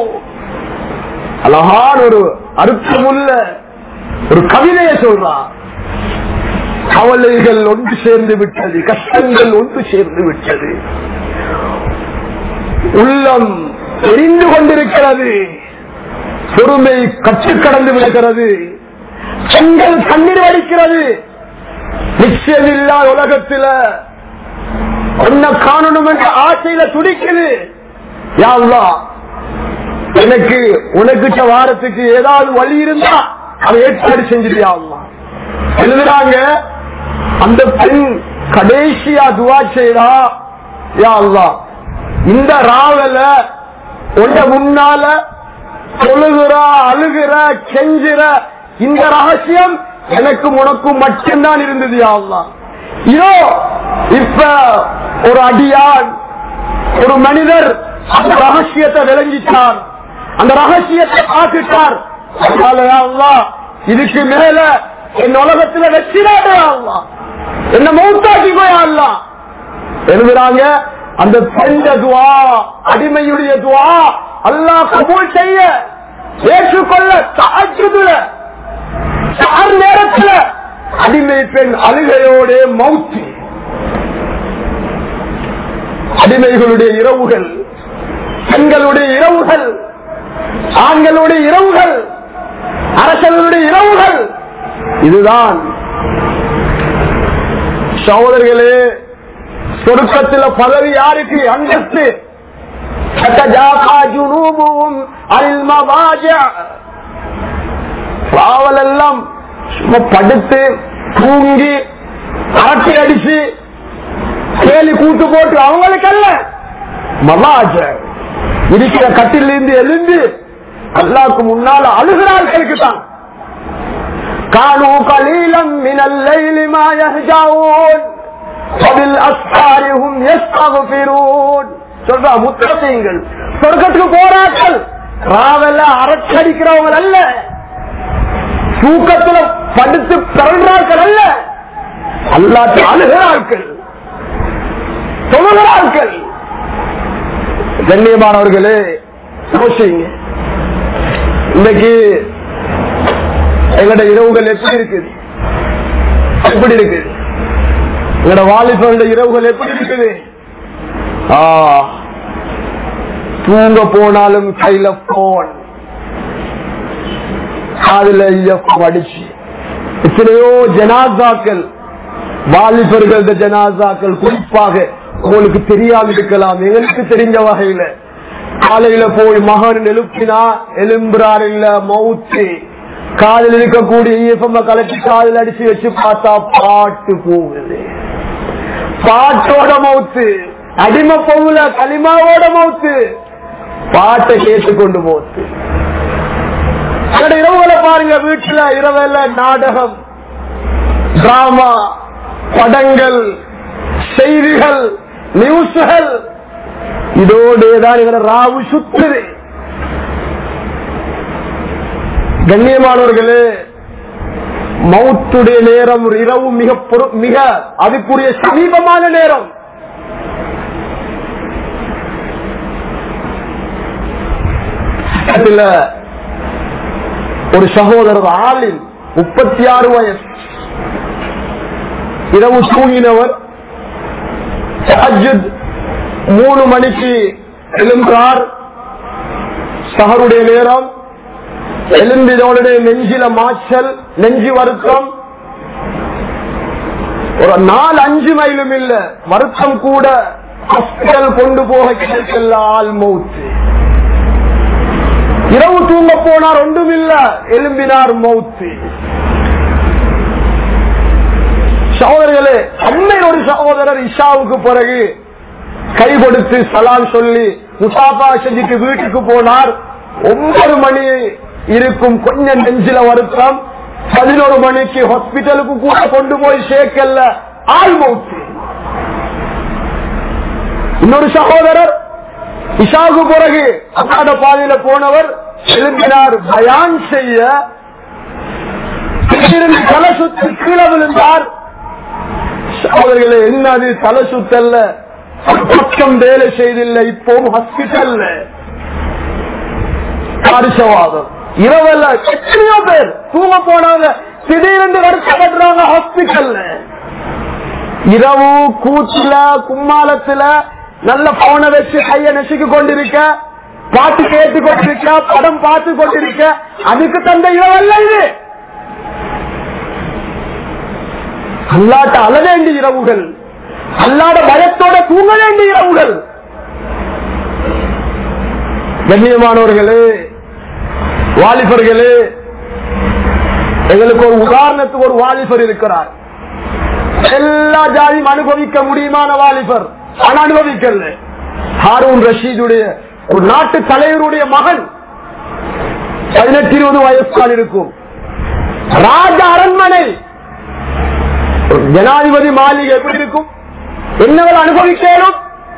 [SPEAKER 1] அழகான ஒரு அர்த்தமுள்ள ஒரு கவிதையை சொல்றான் கவலைகள் ஒன்று சேர்ந்து விட்டது கஷ்டங்கள் ஒன்று சேர்ந்து விட்டது உள்ளம் எரிந்து கொண்டிருக்கிறது பொறுமை கற்று கடந்து விடுகிறது பெண்கள் கண்ணீர் வடிக்கிறது நிச்சயமில்லா உலகத்தில உன்னை காணணும் என்ற ஆசையில பசியில துடிக்குது யா அல்லாஹ், எனக்கு உனக்கிட்ட வாரத்துக்கு ஏதாவது வழி இருந்தா அதை ஏற்பாடு செஞ்சிருயா அல்லாஹ். எழுதுறாங்க அந்த பெண் கடைசியா துவா செய்தா யா அல்லாஹ், இந்த ராவல உன்ன முன்னால தொழுகிற அழுகிற கெஞ்சுற இந்த ரகசியம் எனக்கும் உனக்கும் மட்டும்தான் இருந்தது யா அல்லாஹ். இதோ இப்ப ஒரு அடியான் ஒரு மனிதர் அந்த ரகசியத்தை விளங்கிட்டார் அந்த ரகசியத்தை பார்த்துட்டார் அதனால யா அல்லாஹ், இதுக்கு மேல என் உலகத்துல வச்சிடாதே யா அல்லாஹ். என்ன மௌத்தாக்கி போயா அல்லா எழுதுறாங்க அந்த பெண்ட துவா அடிமையுடைய துவா அல்லாஹ் கபூல் செய்ய ஏற்றுக்கொள்ள தாக்குதுல சார் நேரத்துல அடிமை பெண் அழுகையோட மௌத்து அடிமைகளுடைய இரவுகள் பெண்களுடைய இரவுகள் ஆண்களுடைய இரவுகள் அரசர்களுடைய இரவுகள் இதுதான் சகோதரர்களே சொருக்கத்தில் பதவி யாருக்கு அந்தஸ்து تتجافى جنوبهم عن المضاجع பாவல் எல்லாம் சும்மா படுத்து தூங்கி அரட்டை அடிச்சு கேலி கூட்டு போட்டு அவங்களுக்கு அல்ல மவாஜ இருக்கிற கட்டில இருந்து எழுந்து அல்லாக்கு முன்னால அழுகிறார்களுக்கு தான் كانوا قليلا من الليل ما يهجعون وبالأسحار هم يستغفرون சொல்றா முத்தீங்கள் சொர்க்கத்துக்கு போராட்கள் ராவல்ல அரச்சடிக்கிறவங்க அல்ல தூக்கத்துல படுத்து பிறந்தார்கள் அல்ல அல்லாட்டு அழுகிறார்கள் தொழுகிறார்கள் கண்ணியமானவர்களே யோசிங்க இன்னைக்கு எங்களோட இரவுகள் எப்படி இருக்குது எப்படி இருக்குது எங்களோட வாலிபர்களுடைய இரவுகள் எப்படி இருக்குது ஆ, தூங்க போனாலும் கையில போன் காதுல இயக்கம் அடிச்சு எத்தனையோ ஜனாசாக்கள் வாலிபர்கள் ஜனாசாக்கள் குறிப்பாக உங்களுக்கு தெரியாம இருக்கலாம் எங்களுக்கு தெரிஞ்ச வகையில காலையில போய் மகன் எழுப்பினா எலும்புறார் இல்ல மவுத்து காதில் இருக்கக்கூடிய ஈஃபம்ம கலட்டி காதில் அடிச்சு வச்சு பார்த்தா பாட்டு போகுது பாட்டோட மவுத்து அடிமை பொவுல களிமாவோட மவுத்து பாட்டை கேட்டுக்கொண்டு போத்து என்னோட இரவுகளை பாருங்க வீட்டுல இரவெல்ல நாடகம் டிராமா படங்கள் செய்திகள் நியூஸ்கள் இதோடு தான் இவர ராவு சுத்துது கண்ணியமானவர்களே மவுத்துடைய நேரம் இரவு மிக பொறு- மிக அதுக்குரிய சமீபமான நேரம் பக்கத்துல ஒரு சகோதரர் ஆளில் முப்பத்தி ஆறு வயசு இரவு தூங்கினவர் தஹஜ்ஜுத் மூணு மணிக்கு எழுந்தார் சஹருடைய நேரம் எலும்பினோட நெஞ்சில மாச்சல் நெஞ்சு வருத்தம் ஒரு நாலு அஞ்சு மைலும் இல்ல வருத்தம் கூட ஹாஸ்பிட்டல் கொண்டு போக கிடைக்கல ஆள் மௌத்து இரவு தூங்க போனார் ஒன்றும் இல்ல எலும்பினார் மௌத்து சகோதரர்களே அன்னை ஒரு சகோதரர் இஷாவுக்கு பிறகு கை கொடுத்து சலான் சொல்லி முசாபா செஞ்சுட்டு வீட்டுக்கு போனார் ஒன்பது மணி இருக்கும் கொஞ்சம் நெஞ்சில வருத்தம் பதினோரு மணிக்கு ஹாஸ்பிட்டலுக்கு கூட கொண்டு போய் சேர்க்கல ஆள் மௌத்து இன்னொரு சகோதரர் இஷாவுக்கு பிறகு அக்காட பாதையில போனவர் எழுப்பினார் பயான் செய்ய திடீரென்று தலை சுத்தி கீழே விழுந்தார் சகோதரர்களே என்னது தலை சுத்தல்ல பக்கம் வேலை செய்தில்லை இப்பவும் ஹாஸ்பிட்டல்ல காரிசவாதம் இரவல்ல எத்தனையோ பேர் தூங்க போனாங்க திடீரென்று வருத்தப்படுறாங்க ஹாஸ்பிட்டல்ல இரவு கூத்துல கும்மாளத்துல நல்ல போனை வச்சு கைய நெசுக்கு கொண்டிருக்க பாட்டு கேட்டு கொண்டிருக்க படம் பார்த்து கொண்டிருக்க அதுக்கு தந்த இரவல்ல இது அல்லாட்ட அழ வேண்டிய இரவுகள் அல்லாட பயத்தோட தூங்க வேண்டிய இரவுகள் கண்ணியமானவர்களே வாலிபர்களே எங்களுக்கு ஒரு உதாரணத்துக்கு ஒரு வாலிபர் இருக்கிறார் எல்லா ஜாதியும் அனுபவிக்க முடியுமான வாலிபர் ஆனா அனுபவிக்கல ஹாரூன் ரஷீதுடைய ஒரு நாட்டு தலைவருடைய மகன் பதினெட்டு இருபது வயசுதான் இருக்கும் ராஜ அரண்மனை ஒரு ஜனாதிபதி மாளிகை எப்படி இருக்கும் என்னவள் அனுபவிக்கணும்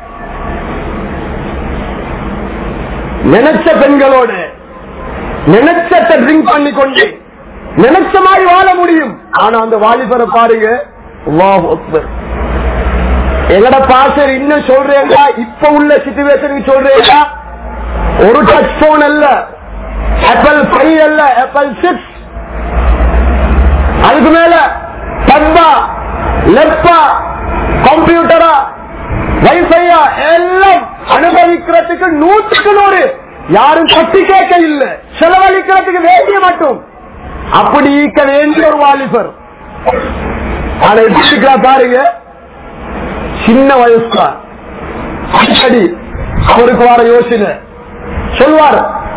[SPEAKER 1] நினைச்ச பெண்களோடு நினைச்சத்தை ட்ரிங்க் பண்ணி கொண்டு நினைச்ச மாதிரி வாழ முடியும் ஆனா அந்த வாலிபரை பாருங்க அல்லாஹ் அக்பர். எங்கட பாசர் இன்னும் சொல்றேங்களா இப்ப உள்ள சிச்சுவேஷனுக்கு சொல்றேங்களா ஒரு டச் போன் அல்ல ஆப்பிள் ஃபைவ் அல்ல ஆப்பிள் சிக்ஸ் அதுக்கு மேல டப்பா லெப்பா கம்ப்யூட்டரா வைஃபையா எல்லாம் அனுபவிக்கிறதுக்கு நூற்றுக்கு நூறு யாரும் தட்டி கேட்க இல்ல செலவழிக்கிறதுக்கு வேண்டிய மட்டும் அப்படி ஈக்க வேண்டிய ஒரு வாலிபர் ஆனா எப்படி பாருங்க சின்ன வயசுதான் அடிக்கடி அவருக்கு வர யோசனை சொல்வார்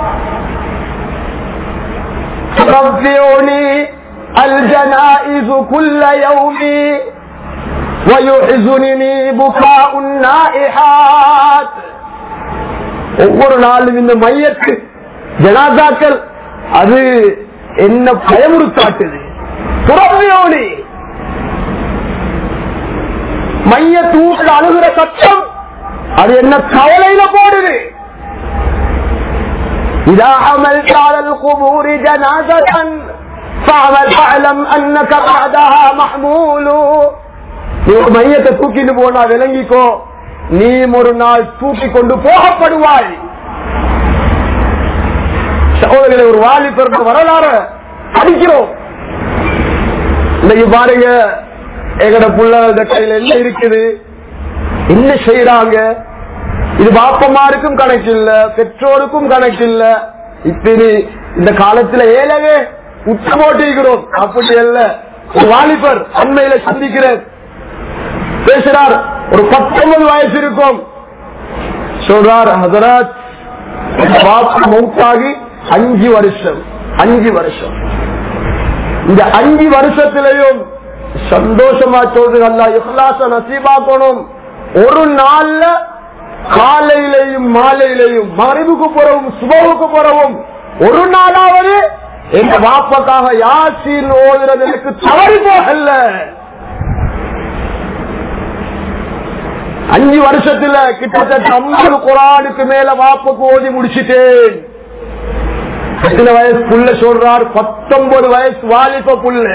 [SPEAKER 1] تربعني الجنائز كل يوم ويحزنني بكاء النائحات ஒவ்வொரு நாளும் இந்த மையத்து ஜனாதாக்கள் அது என்ன பயமுறுத்தாட்டுது துறவியோனி மைய தூக்கில் அழுகிற சத்தம் அது என்ன கவலையில போடுது إذا حملت على القبور جنازة فاعمل فاعلم أنك بعدها محمول நீ ஒரு மையத்தை தூக்கிட்டு போனா விளங்கிக்கோ நீ ஒரு நாள் தூக்கி கொண்டு போகப்படுவாய் சகோதரர்களை ஒரு வாலிபர் வரலாறு அடிக்கிறோம் இன்னைக்கு பாருங்க எங்கட புள்ள கையில என்ன இருக்குது என்ன செய்யறாங்க இது பாப்பமாருக்கும் கணக்கு இல்ல பெற்றோருக்கும் கணக்கு இல்ல இப்படி இந்த காலத்துல ஏழவே உச்ச போட்டிருக்கிறோம் அப்படி அல்ல ஒரு வாலிபர் அண்மையில சந்திக்கிறேன் பேசுறார் ஒரு பத்தொன்பது வயசு இருக்கும் சொல்றார் ஹசரத் பாப்பா மவுத்தாகி அஞ்சு வருஷம் அஞ்சு வருஷம் இந்த அஞ்சு வருஷத்திலையும் சந்தோஷமா சொல்றது அல்ல இஹ்லாச நசீபாக்கணும் ஒரு நாள்ல காலையிலையும் மாலையிலையும் மறைவுக்கு போறவும் சுபவுக்கு போறவும் ஒரு நாளாவது எங்க வாப்பக்காக யாசின் ஓதுறது எனக்கு தவறி போகல அஞ்சு வருஷத்துல கிட்டத்தட்ட ஐம்பது குரானுக்கு மேல வாப்புக்கு ஓதி முடிச்சிட்டேன் எத்தனை வயசு புள்ள சொல்றார் பத்தொன்பது வயசு வாலிப புள்ள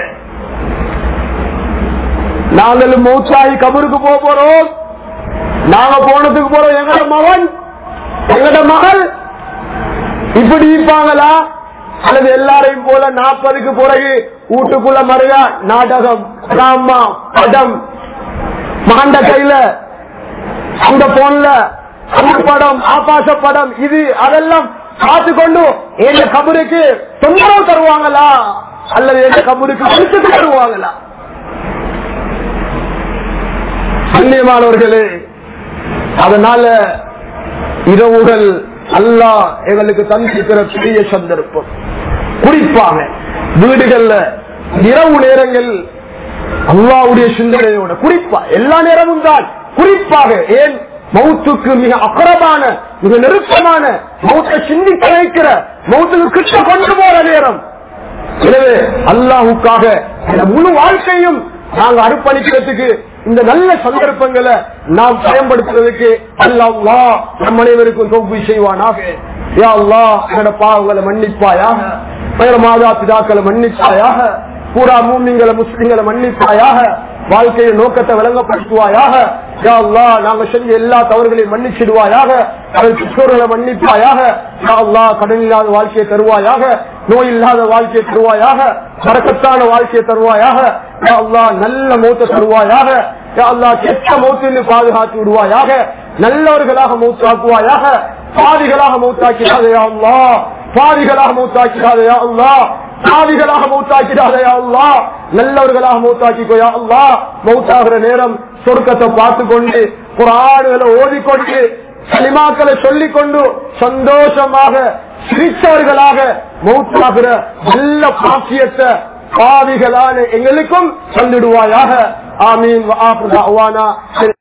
[SPEAKER 1] நாங்களும் மூச்சாகி கபருக்கு போக போறோம் நாங்க போனதுக்கு போறோம் எங்கட மகன் எங்கட மகள் இப்படி இருப்பாங்களா அல்லது எல்லாரையும் போல நாற்பதுக்கு பிறகு வீட்டுக்குள்ள மறையா நாடகம் டிராமா படம் மகண்ட கையில அந்த போன்ல அந்த படம் ஆபாச படம் இது அதெல்லாம் பார்த்து கொண்டு எங்க கபருக்கு தொந்தரவு தருவாங்களா அல்லது எங்க கபருக்கு வெளிச்சத்து தருவாங்களா கண்ணியமானவர்களே அதனால இரவுகள் அல்லாஹ் எங்களுக்கு தந்திருக்கிற பெரிய சந்தர்ப்பம் குறிப்பாக வீடுகள்ல இரவு நேரங்கள் அல்லாவுடைய சிந்தனையோட குறிப்பா எல்லா நேரமும் தான் குறிப்பாக ஏன் மௌத்துக்கு மிக அக்கரமான மிக நெருக்கமான மௌத்தை சிந்திக்க வைக்கிற மௌத்துக்கு கிட்ட கொண்டு போற நேரம் எனவே அல்லாஹுக்காக இந்த முழு வாழ்க்கையும் நாங்க அர்ப்பணிக்கிறதுக்கு இந்த நல்ல சந்தர்ப்பங்களை நாம் பயன்படுத்துறதுக்கு அல்லா நம் அனைவருக்கும் தொகுப்பு செய்வானாக யா அல்லா என்னோட பாவங்களை மன்னிப்பாயாக எங்களோட மாதா பிதாக்களை மன்னிப்பாயாக பூரா மூமிங்களை முஸ்லிம்களை மன்னிப்பாயாக வாழ்க்கையை நோக்கத்தை விளங்கப்படுத்துவாயாக யா அல்லா நாங்க செஞ்ச எல்லா தவறுகளையும் மன்னிச்சிடுவாயாக அவள் பெற்றோர்களை மன்னிப்பாயாக யா அல்லா கடன் இல்லாத வாழ்க்கையை தருவாயாக நோய் இல்லாத வாழ்க்கையை தருவாயாக பறக்கத்தான வாழ்க்கையை தருவாயாக யா அல்லா நல்ல மௌத்த தருவாயாக யா அல்லா கெட்ட மௌத்தின்னு பாதுகாத்து விடுவாயாக நல்லவர்களாக மௌத்தாக்குவாயாக பாதிகளாக மௌத்தாக்கிறாதையா அல்லா பாதிகளாக மௌத்தாக்கிறாதையா அல்லா பாவிகளாக மௌத்தாக்கிறாதையா அல்லா நல்லவர்களாக மௌத்தாக்கிக்கோயா அல்லா மௌத்தாகிற நேரம் சொர்க்கத்தை பார்த்து கொண்டு குராடுகளை ஓதிக்கொண்டு களிமாக்களை சொல்லிக் கொண்டு சந்தோஷமாக சிரிச்சவர்களாக மௌத்தாகிற நல்ல பாக்கியத்தை பாவிகளான எங்களுக்கும் தந்துடுவாயாக ஆமீன் வ ஆஃபிரு தஅவானா